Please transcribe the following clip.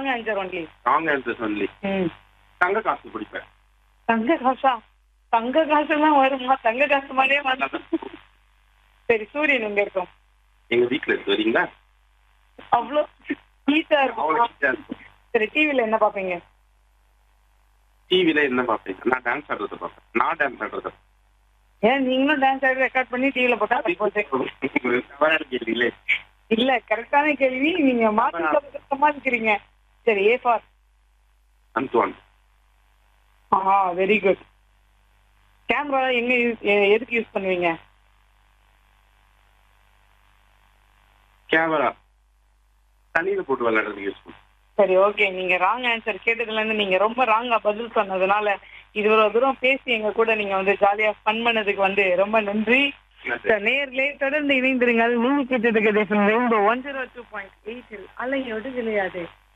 Wrong answer only wrong answer only ம் தங்க காசு பிடிப்பேன் தங்க காசா தங்க காசு எல்லாம் வருமா தங்க காசு மாதிரியே வந்து சரி சூரியன் எங்க இருக்கும் எங்க வீட்டுல இருக்கு வரீங்களா அவ்வளோ ஹீட்டா அவ்வளவு இருக்கும் neat ஆ இருக்கும் சரி டிவில என்ன பாப்பீங்க டிவில என்ன பார்ப்பீங்க நான் டான்ஸ் ஆடுறத பார்ப்பேன் நான் டான்ஸ் ஆடுறத ஏன் நீங்களும் டான்ஸ் ஆடி ரெக்கார்ட் பண்ணி டிவில போட்டா அது போகுது. தவறான கேள்விங்களே இல்ல கரெக்டான கேள்வி நீங்க மாத்தி சமாளிக்கிறீங்க சரி ஏ ஃபார் அந்துவான் ஆஹா வெரி குட் கேமரா எங்க use- எ- எதுக்கு யூஸ் பண்ணுவீங்க கேமரா தண்ணியில போட்டு விளையாடுறதுக்கு யூஸ் பண்ணுவேன் சரி ஓகே நீங்க ராங் ஆன்சர் கேட்டதுல இருந்து நீங்க ரொம்ப ராங்கா பதில் சொன்னதுனால இவ்வளவு தூரம் பேசி எங்க கூட நீங்க வந்து ஜாலியா ஃபன் பண்ணதுக்கு வந்து ரொம்ப நன்றி சார், நேர்களே தொடர்ந்து இணைந்திருங்கள் மூணு கேட்டதுக்கு ஒன் ஜீரோ டூ பாயிண்ட் எயிட்டில் அலையோடு விளையாது